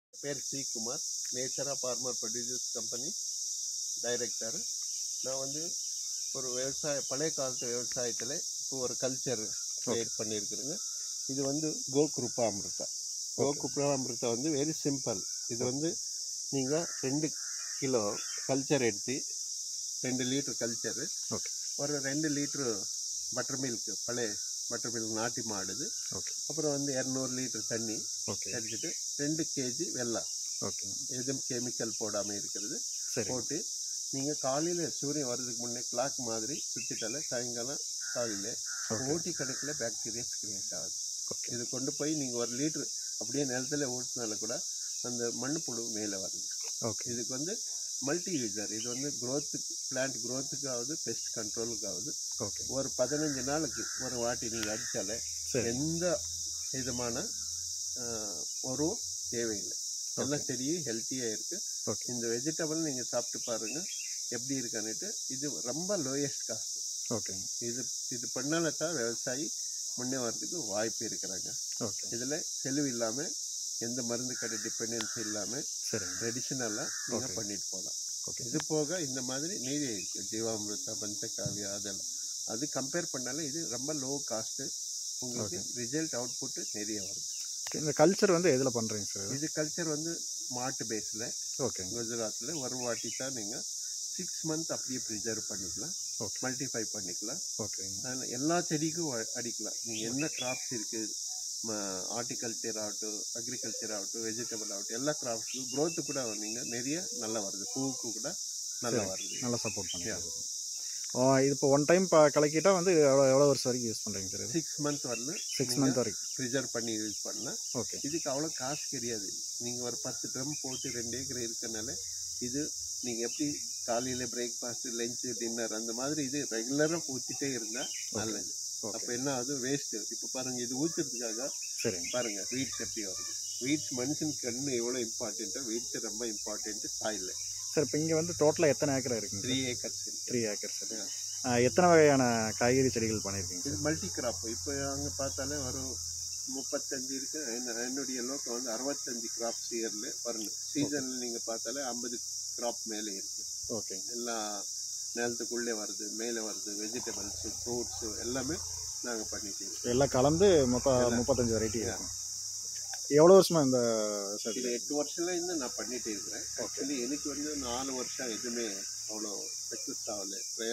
பேர் சி குமார் நேச்சரா farmer producers company director நான் வந்து ஒரு விவசாய பழைய காலத்து விவசாயத்தில் இப்போ ஒரு கல்ச்சர் கிரியேட் பண்ணியிருக்கிறேங்க இது வந்து கோகுருப்பா அமிர்தா கோகுருப்பா அமிர்தா வந்து வெரி சிம்பிள் இது வந்து நீங்கள் ரெண்டு கிலோ கல்ச்சர் எடுத்து ரெண்டு லிட்டர் கல்ச்சரு ஓகே ஒரு ரெண்டு லிட்ரு பட்டர் மில்க் பழைய பட்டர் மில்க் நாட்டி மாடுது ஓகே அப்புறம் வந்து இரநூறு லிட்டர் தண்ணி ஓகே அடிச்சுட்டு ரெண்டு கேஜி வெல்லம் ஓகே எதுவும் கெமிக்கல் போடாமல் இருக்கிறது சரி போட்டு நீங்கள் காலையில் சூரியன் வர்றதுக்கு முன்னே கிளாக் மாதிரி சுற்றிட்டால சாயங்காலம் காலையில் ஓகே ஓட்டி கணக்கில் பாக்டீரியாஸ் கிரியேட் ஆகுது ஓகே இது கொண்டு போய் நீங்கள் ஒரு லிட்டர் அப்படியே நிலத்துல ஊற்றினால கூட அந்த மண் புழு மேலே வருது ஓகே இதுக்கு வந்து மல்டி யூசர் இது வந்து growth-க்கு பிளான்ட் growth-க்கு ஆகுது பெஸ்ட் கண்ட்ரோலுக்கு ஆகுது ஓகே ஒரு பதினஞ்சு நாளுக்கு ஒரு வாட்டி நீங்கள் அடித்தாலே சரி எந்த விதமான ஆஹ், உரம் தேவையில்லை எல்லாம் செடியும் ஹெல்த்தியாக இருக்குது ஓகே இந்த வெஜிடபிள் நீங்கள் சாப்பிட்டு பாருங்கள் எப்படி இருக்கான்னுட்டு இது ரொம்ப லோயஸ்ட் காஸ்ட் ஓகே இது இது பண்ணால தான் விவசாயி முன்னே வர்றதுக்கு வாய்ப்பு இருக்கிறாங்க ஓகே இதில் செலவு இல்லாமல் எந்த மருந்து கடை டிபெண்டன்சி இல்லாமல் சரிங்க ட்ரெடிஷ்னலாக நீங்கள் Okay. பண்ணிட்டு போகலாம் ஓகே இது போக இந்த மாதிரி நிறைய இருக்குது ஜீவாமிருதா பஞ்சகாவியா அதெல்லாம் அது கம்பேர் பண்ணாலே இது ரொம்ப லோ காஸ்ட்டு உங்களுக்கு ரிசல்ட் அவுட்புட்டு நிறைய வருது இந்த கல்ச்சர் வந்து எதில் பண்ணுறீங்க சார் இது கல்ச்சர் வந்து மாட்டு பேஸில் ஓகேங்க குஜராத்தில் ஒரு வாட்டி தான் நீங்கள் சிக்ஸ் மந்த் அப்படியே ப்ரிசர்வ் பண்ணிக்கலாம் ஓகே மல்டிஃபை பண்ணிக்கலாம் ஓகேங்க அதில் எல்லா செடிக்கும் அ- அடிக்கலாம் நீங்கள் என்ன கிராப்ஸ் இருக்குது ஹார்டிகல்ச்சர் ஆகட்டும் அக்ரிகல்ச்சர் ஆகட்டும் வெஜிடபிள் ஆகட்டும் எல்லா கிராப்ஸுக்கும் growth கூட நீங்கள் நிறைய நல்லா வருது பூவுக்கு கூட நல்லா சரி. வருது நல்லா சப்போர்ட் பண்ணுறீங்க ஓ இது இப்போ ஒன் டைம் கலக்கிட்டா வந்து எவ்வளோ எவ்வளோ வருஷம் வரைக்கும் யூஸ் பண்ணுறீங்க சார் சிக்ஸ் மந்த் வரலும் சிக்ஸ் மந்த் வரைக்கும் ப்ரிசர்வ் பண்ணி யூஸ் பண்ணலாம் ஓகே இதுக்கு அவ்வளோ காசு கிடையாது நீங்கள் ஒரு பத்து ட்ரம் போட்டு ரெண்டு ஏக்கர் இருக்கனால இது நீங்கள் எப்படி காலையில் பிரேக்ஃபாஸ்ட்டு லஞ்சு டின்னர் அந்த மாதிரி இது ரெகுலராக ஊற்றிட்டே இருந்தால் நல்லது ஓகே அப்போ என்ன ஆகுது வேஸ்ட்டு இப்போ பாருங்கள் இது ஊற்றுறதுக்காக சரிங்க பாருங்க வீட்ஸ் எப்படி வருது வீட்ஸ் மனுஷனுக்கு கண்ணு எவ்வளோ இம்பார்ட்டண்ட்டோ வீட்ஸ் ரொம்ப இம்பார்ட்டன்ட்டு சாயில் சார் இப்போ இங்கே வந்து டோட்டலாக எத்தனை ஏக்கர் இருக்குங்க three acres three acre sir எத்தனை வகையான காய்கறி செடிகள் பண்ணியிருக்கீங்க இது சார் மல்டி கிராப் இப்போ அங்கே பார்த்தாலே வரும் முப்பத்தஞ்சு இருக்கு என்ன- என்னுடைய லோக்கம் வந்து அறுபத்தஞ்சு கிராப்ஸ் இயரில் வரணும் சீசனில் நீங்கள் பார்த்தாலே ஐம்பது கிராப் மேலே இருக்கு ஓகேங்க எல்லாம் நிலத்துக்குள்ளே வருது மேலே வருது வெஜிடபிள்ஸு ஃப்ரூட்ஸு எல்லாமே நாங்கள் பண்ணிட்டு இருக்கோம் எல்லாம் கலந்து மொத்தம் முப்பத்தஞ்சு வெரைட்டி இருக்கும் எவ்வளோ வருஷமா இந்த சார் இது எட்டு வருஷத்துல இருந்து நான் பண்ணிட்டு இருக்கிறேன் ஆக்சுவலி எனக்கு வந்து நாலு வருஷம் எதுவுமே அவ்வளோ சக்ஸஸ் ஆகலை